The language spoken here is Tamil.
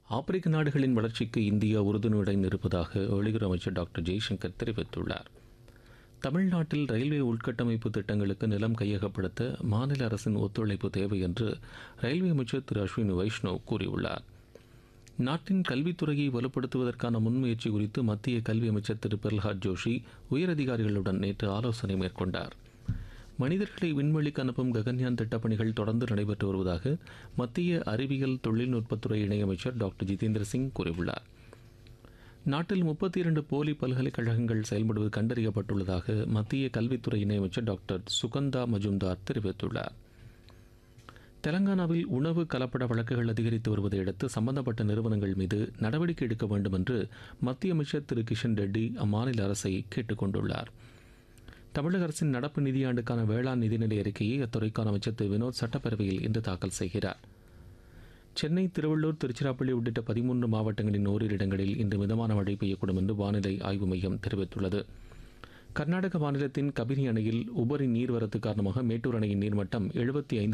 ஆப்பிரிக்க நாடுகளின் வளர்ச்சிக்கு இந்தியா உறுதுணையுடன் இருப்பதாக வெளியுறவு அமைச்சர் டாக்டர் ஜெய்சங்கர் தெரிவித்துள்ளார் தமிழ்நாட்டில் ரயில்வே உள்கட்டமைப்பு திட்டங்களுக்கு நிலம் கையகப்படுத்த மாநில அரசின் ஒத்துழைப்பு தேவை என்று ரயில்வே அமைச்சர் திரு அஸ்வினி வைஷ்ணவ் கூறியுள்ளார் நாட்டின் கல்வித்துறையை வலுப்படுத்துவதற்கான முன்முயற்சி குறித்து மத்திய கல்வி அமைச்சர் திரு பிரல்ஹாத் ஜோஷி உயரதிகாரிகளுடன் நேற்று ஆலோசனை மேற்கொண்டார் மனிதர்களை விண்வெளிக்கு அனுப்பும் ககன்யான் திட்டப்பணிகள் தொடர்ந்து நடைபெற்று வருவதாக மத்திய அறிவியல் தொழில்நுட்பத்துறை இணையமைச்சர் டாக்டர் ஜிதேந்திர சிங் கூறியுள்ளார் நாட்டில் முப்பத்தி இரண்டு போலி பல்கலைக்கழகங்கள் செயல்படுவது கண்டறியப்பட்டுள்ளதாக மத்திய கல்வித்துறை இணையமைச்சர் டாக்டர் சுகந்தா மஜும்தார் தெரிவித்துள்ளார் தெலங்கானாவில் உணவு கலப்பட வழக்குகள் அதிகரித்து வருவதை அடுத்து சம்பந்தப்பட்ட நிறுவனங்கள் மீது நடவடிக்கை எடுக்க வேண்டும் என்று மத்திய அமைச்சர் திரு கிஷன் ரெட்டி அம்மாநில அரசை கேட்டுக்கொண்டுள்ளார் தமிழக அரசின் நடப்பு நிதியாண்டுக்கான வேளாண் நிதிநிலை அறிக்கையை அத்துறைக்கான அமைச்சர் திரு வினோத் சட்டப்பேரவையில் இன்று தாக்கல் செய்கிறார் சென்னை திருவள்ளூர் திருச்சிராப்பள்ளி உள்ளிட்ட பதிமூன்று மாவட்டங்களின் ஓரிரு இடங்களில் இன்று மிதமான மழை பெய்யக்கூடும் என்று வானிலை ஆய்வு மையம் தெரிவித்துள்ளது கர்நாடக மாநிலத்தின் கபினி அணையில் உபரி நீர்வரத்து காரணமாக மேட்டூர் அணையின் நீர்மட்டம் எழுபத்தி ஐந்து